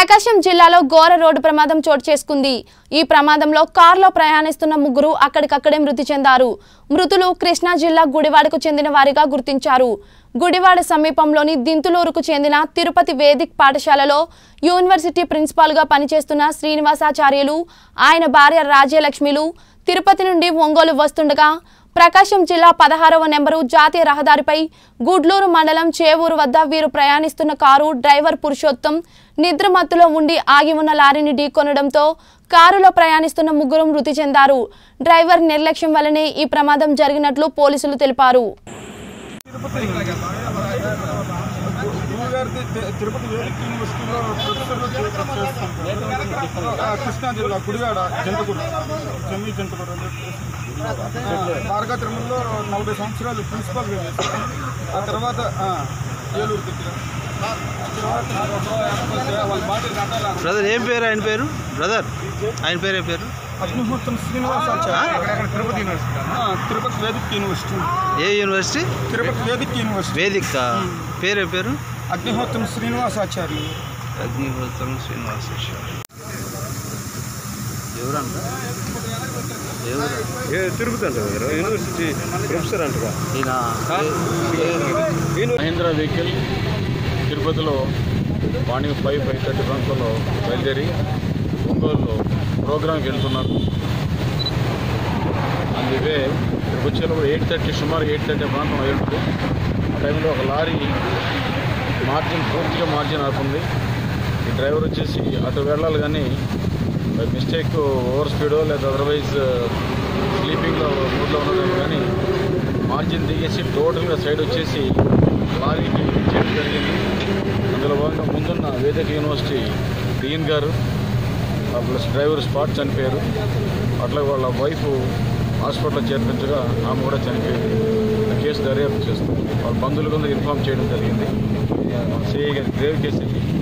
ప్రకాశం జిల్లాలో ఘోర రోడ్డు ప్రమాదం చోటు చేసుకుంది ఈ ప్రమాదంలో కారులో ప్రయాణిస్తున్న ముగ్గురు అక్కడికక్కడే మృతి చెందారు మృతులు కృష్ణా జిల్లా గుడివాడకు చెందిన వారిగా గుర్తించారు గుడివాడ సమీపంలోని దింతులూరుకు చెందిన తిరుపతి వేదిక్ పాఠశాలలో యూనివర్సిటీ ప్రిన్సిపాల్గా పనిచేస్తున్న శ్రీనివాసాచార్యులు ఆయన భార్య రాజ్యలక్ష్మిలు తిరుపతి నుండి ఒంగోలు వస్తుండగా ప్రకాశం జిల్లా పదహారవ నెంబరు జాతీయ రహదారిపై గుడ్లూరు మండలం చేవూరు వద్ద వీరు ప్రయాణిస్తున్న కారు డ్రైవర్ పురుషోత్తం నిద్రమత్తులో ఉండి ఆగి ఉన్న లారీని ఢీకొనడంతో కారులో ప్రయాణిస్తున్న ముగ్గురు మృతి చెందారు డ్రైవర్ నిర్లక్ష్యం వల్లనే ఈ ప్రమాదం జరిగినట్లు పోలీసులు తెలిపారు గురుగారిది తి- తిరుపతి వేదిక యూనివర్సిటీలో ప్రొఫెసర్గా చే- చేస్తాను ఆ, కృష్ణా జిల్లా గుడివాడ జంతకుడు జమ్మి జంతకుడు అని చెప్పేసి. మార్గా తిరుమలలో నలభై సంవత్సరాలు ప్రిన్సిపాల్గా చేశాను ఆ తర్వాత ఆ, ఏలూరు దగ్గర బ్రదర్ ఏం పేరు ఆయన పేరు బ్రదర్ ఆయన పేరు ఏం పేరు Agnihotram Srinivasacharya Tirupati university Tirupati vedic university ఏ యూనివర్సిటీ తిరుపతి వేదిక్ యూనివర్సిటీ వేదిక పేరు ఏం పేరు అగ్నిహోత్రం శ్రీనివాసాచార్యులు అగ్నిహోత్రం శ్రీనివాసేశ్వర ఎవరంట ఎవరు ఏ తిరుపతి అంటారు కదా యూనివర్సిటీ ప్రొఫెసర్ అంటారా ఈయన మహేంద్ర వెహికల్ తిరుపతిలో మార్నింగ్ ఫైవ్ ఫైవ్ థర్టీ ప్రాంతంలో బయలుదేరి ఒంగోలులో ప్రోగ్రామ్కి వెళ్తున్నారు అందువే ఇక్కడికి వచ్చేటప్పుడు ఎయిట్ థర్టీ సుమారు ఎయిట్ థర్టీ ప్రాంతం అయి ఉంటుంది ఆ టైంలో ఒక లారీ మార్జిన్ పూర్తిగా మార్జిన్ ఆపుంది ఈ డ్రైవర్ వచ్చేసి అటు వెళ్ళాలి కానీ బై మిస్టేక్ ఓవర్ స్పీడో లేదా అదర్వైజ్ స్లీపింగ్లో మూడ్లో ఉండడం కానీ మార్జిన్ దిగేసి టోటల్గా సైడ్ వచ్చేసి లారీకి చేయడం జరిగింది అందులో భాగంగా ముందున్న వేదిక యూనివర్సిటీ డీన్ గారు ఆ ప్లస్ డ్రైవర్ స్పాట్ చనిపోయారు అట్లా వాళ్ళ వైఫ్ హాస్పిటల్లో చేర్పించగా ఆమె కూడా చనిపోయింది ఆ కేసు దర్యాప్తు చేస్తుంది వాళ్ళ బంధువుల కింద ఇన్ఫామ్ చేయడం జరిగింది సిఐ గారి గ్రేవ్ కేసు ఇది